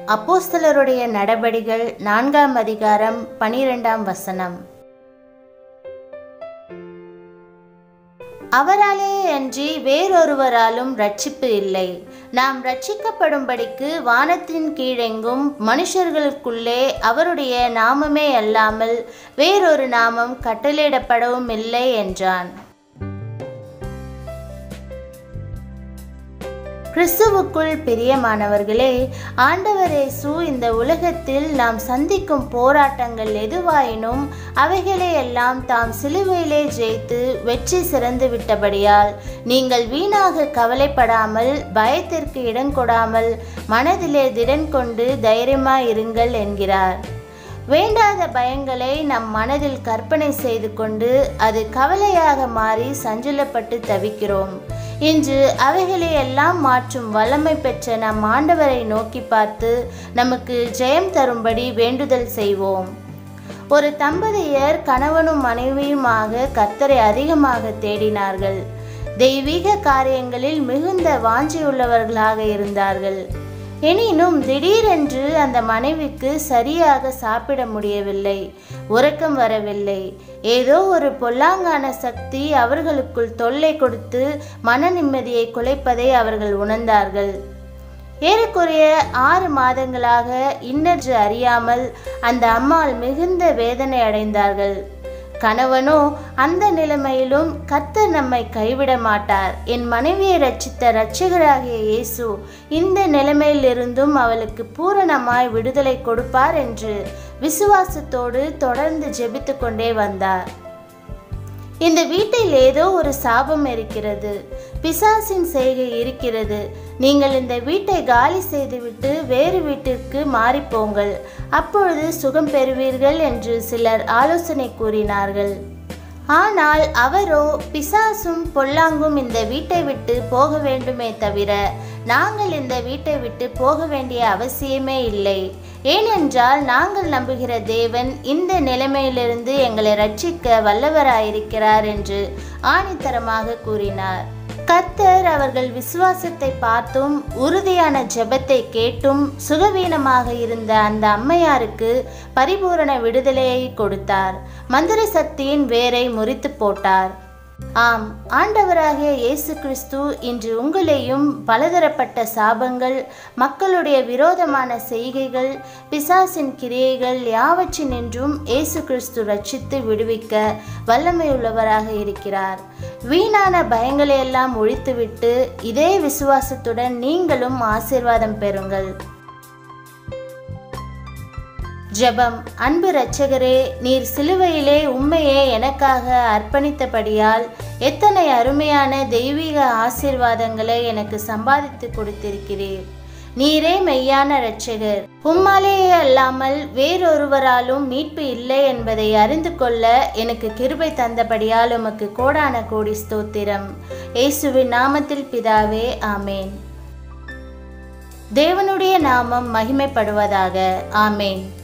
அப்போஸ்தலருடைய நடபடிகள் நான்காம் அதிகாரம் பனிரெண்டாம் வசனம் அவராலே அன்றி வேறொருவராலும் ரட்சிப்பு இல்லை நாம் ரட்சிக்கப்படும்படிக்கு வானத்தின் கீழெங்கும் மனுஷர்களுக்குள்ளே அவருடைய நாமமே அல்லாமல் வேறொரு நாமம் கட்டளையிடப்படவும் இல்லை என்றான் கிறிஸ்துவுக்குள் பிரியமானவர்களே ஆண்டவர் இயேசு இந்த உலகத்தில் நாம் சந்திக்கும் போராட்டங்கள் எதுவாயினும் அவைகளை எல்லாம் தாம் சிலுவையிலே ஜெயித்து வெற்றி சிறந்து விட்டபடியால் நீங்கள் வீணாக கவலைப்படாமல் பயத்திற்கு இடம் கொடாமல் மனதிலே திடன் கொண்டு தைரியமாயிருங்கள் என்கிறார் வேண்டாத பயங்களை நம் மனதில் கற்பனை செய்து கொண்டு அது கவலையாக மாறி சஞ்சலப்பட்டு தவிக்கிறோம் இன்று அவைகளை எல்லாம் மாற்றும் வல்லமை பெற்ற நம் ஆண்டவரை நோக்கி பார்த்து நமக்கு ஜெயம் தரும்படி வேண்டுதல் செய்வோம் ஒரு தம்பதியர் கணவனும் மனைவியுமாக கர்த்தரை அதிகமாக தேடினார்கள் தெய்வீக காரியங்களில் மிகுந்த வாஞ்சியுள்ளவர்களாக இருந்தார்கள் எனினும் திடீரென்று அந்த மனைவிக்கு சரியாக சாப்பிட முடியவில்லை உறக்கம் வரவில்லை ஏதோ ஒரு பொல்லாங்கான சக்தி அவர்களுக்குள் தொல்லை கொடுத்து மன நிம்மதியை குலைப்பதை அவர்கள் உணர்ந்தார்கள் ஏறக்குறைய ஆறு மாதங்களாக இன்னற்று அறியாமல் அந்த அம்மாள் மிகுந்த வேதனை அடைந்தார்கள் கணவனோ அந்த நிலைமையிலும் கர்த்தர் நம்மை கைவிட மாட்டார் என் மனைவியை ரட்சித்த இரட்சகராகிய இயேசு இந்த நிலைமையிலிருந்தும் அவளுக்கு பூரணமாய் விடுதலை கொடுப்பார் என்று விசுவாசத்தோடு தொடர்ந்து ஜெபித்து கொண்டே வந்தார் இந்த வீட்டில் ஏதோ ஒரு சாபம் இருக்கிறது பிசாசின் செய்கை இருக்கிறது நீங்கள் இந்த வீட்டை காலி செய்துவிட்டு வேறு வீட்டிற்கு மாறிப்போங்கள் அப்பொழுது சுகம் பெறுவீர்கள் என்று சிலர் ஆலோசனை கூறினார்கள் ஆனால் அவரோ பிசாசும் பொல்லாங்கும் இந்த வீட்டை விட்டு போக வேண்டுமே தவிர நாங்கள் இந்த வீட்டை விட்டு போக வேண்டிய அவசியமே இல்லை ஏனென்றால் நாங்கள் நம்புகிற தேவன் இந்த நிலைமையிலிருந்து எங்களை ரட்சிக்க வல்லவராயிருக்கிறார் என்று ஆணித்தரமாக கூறினார் கர்த்தர் அவர்கள் விசுவாசத்தை பார்த்தும் உறுதியான ஜெபத்தை கேட்டும் சுகவீனமாக இருந்த அந்த அம்மையாருக்கு பரிபூரண விடுதலையை கொடுத்தார் மந்திர சக்தியின் வேரை முறித்து போட்டார் ஆம் ஆண்டவராகிய இயேசு கிறிஸ்து இன்று உங்களையும் பலதரப்பட்ட சாபங்கள் மக்களுடைய விரோதமான செய்கைகள் பிசாசின் கிரியைகள் யாவற்றினின்றும் இயேசு கிறிஸ்து ரட்சித்து விடுவிக்க வல்லமையுள்ளவராக இருக்கிறார் வீணான பயங்களை எல்லாம் ஒழித்துவிட்டு இதே விசுவாசத்துடன் நீங்களும் ஆசீர்வாதம் பெறுங்கள் ஜெபம் அன்பு இரட்சகரே நீர் சிலுவையிலே உண்மையே எனக்காக அர்ப்பணித்தபடியால் எத்தனை அருமையான தெய்வீக ஆசீர்வாதங்களை எனக்கு சம்பாதித்து கொடுத்திருக்கிறீர் நீரே மெய்யான இரட்சகர் உம்மாலேயே அல்லாமல் வேறொருவராலும் மீட்பு இல்லை என்பதை அறிந்து கொள்ள எனக்கு கிருபை தந்தபடியால் உமக்கு கோடான கோடி ஸ்தோத்திரம் இயேசுவின் நாமத்தில் பிதாவே ஆமேன் தேவனுடைய நாமம் மகிமைப்படுவதாக ஆமேன்